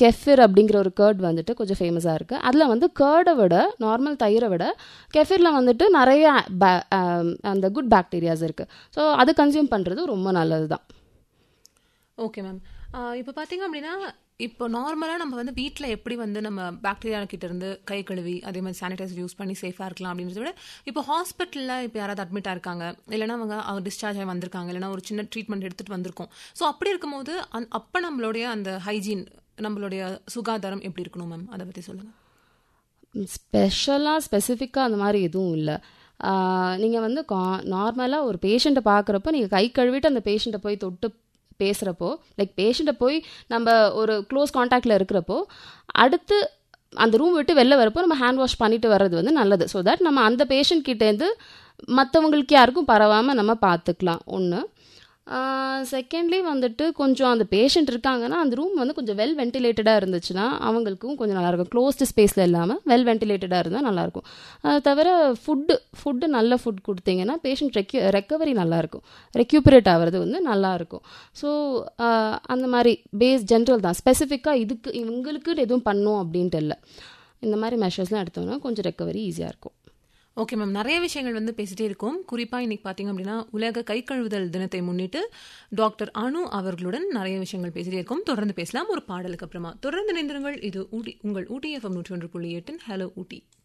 kefir அப்படிங்கிற ஒரு curd வந்துட்டு கொஞ்சம் ஃபேமஸாக இருக்குது அதில் வந்து கேர்டை விட நார்மல் தயிரை விட கெஃபிரில் வந்துட்டு நிறைய ba- ஆம், அந்த குட் பாக்டீரியாஸ் இருக்குது ஸோ அது கன்சியூம் பண்ணுறது ரொம்ப நல்லது தான் ஓகே மேம் இப்போ பார்த்தீங்க அப்படின்னா இப்போ நார்மலாக நம்ம வந்து வீட்டில் எப்படி வந்து நம்ம பாக்டீரியா கிட்ட இருந்து கை கழுவி அதே மாதிரி சானிடைசர் யூஸ் பண்ணி சேஃபாக இருக்கலாம் அப்படின்றத விட இப்போ ஹாஸ்பிட்டலில் இப்போ யாராவது அட்மிட் ஆயிருக்காங்க இல்லைன்னா அவங்க அவங்க டிஸ்சார்ஜ் ஆகி வந்திருக்காங்க இல்லைன்னா ஒரு சின்ன ட்ரீட்மெண்ட் எடுத்துகிட்டு வந்திருக்கோம் ஸோ அப்படி இருக்கும்போது அந் அப்போ நம்மளுடைய அந்த ஹைஜீன் நம்மளுடைய சுகாதாரம் எப்படி இருக்கணும் மேம் அதை பற்றி சொல்லுங்கள் ஸ்பெஷலாக ஸ்பெசிஃபிக்காக அந்த மாதிரி எதுவும் இல்லை நீங்கள் வந்து கா நார்மலாக ஒரு பேஷண்ட்டை பார்க்குறப்ப நீங்கள் கை கழுவிட்டு அந்த பேஷண்ட்டை போய் தொட்டு பேசுகிறப்போ லைக் பேஷண்ட்டை போய் நம்ம ஒரு க்ளோஸ் காண்டாக்டில் இருக்கிறப்போ அடுத்து அந்த ரூம் விட்டு வெளில வரப்போ நம்ம ஹேண்ட் வாஷ் பண்ணிட்டு வர்றது வந்து நல்லது ஸோ தட் நம்ம அந்த பேஷண்ட் கிட்டேருந்து மற்றவங்களுக்கு யாருக்கும் பரவாமல் நம்ம பார்த்துக்கலாம் ஒன்று செகண்ட்லி வந்துட்டு கொஞ்சம் அந்த பேஷண்ட் இருக்காங்கன்னா அந்த ரூம் வந்து கொஞ்சம் வெல் வென்டிலேட்டடாக இருந்துச்சுன்னா அவங்களுக்கும் கொஞ்சம் நல்லாயிருக்கும் க்ளோஸ்டு ஸ்பேஸில் இல்லாமல் வெல் வென்டிலேட்டடாக இருந்தால் நல்லாயிருக்கும் அது தவிர ஃபுட்டு ஃபுட்டு நல்ல ஃபுட் கொடுத்தீங்கன்னா பேஷண்ட் ரெக்யூ ரெக்கவரி நல்லாயிருக்கும் ரெக்யூபரேட் ஆகிறது வந்து நல்லாயிருக்கும் ஸோ அந்த மாதிரி பேஸ் ஜென்ரல் தான் ஸ்பெசிஃபிக்காக இதுக்கு இவங்களுக்கு எதுவும் பண்ணும் அப்படின்ட்டு இல்லை இந்த மாதிரி மெஷர்ஸ்லாம் எடுத்தோம்னா கொஞ்சம் ரெக்கவரி ஈஸியாக இருக்கும் ஓகே மேம் நிறைய விஷயங்கள் வந்து பேசிட்டே இருக்கோம் குறிப்பாக இன்னைக்கு பார்த்தீங்க அப்படின்னா உலக கை கழுவுதல் தினத்தை முன்னிட்டு டாக்டர் அனு அவர்களுடன் நிறைய விஷயங்கள் பேசிட்டே இருக்கோம் தொடர்ந்து பேசலாம் ஒரு பாடலுக்கு அப்புறமா தொடர்ந்து இணைந்திருங்கள் இது ஊட்டி உங்கள் ஊட்டி எஃப்எம் நூற்றி ஒன்று புள்ளி எட்டின் ஹலோ ஊட்டி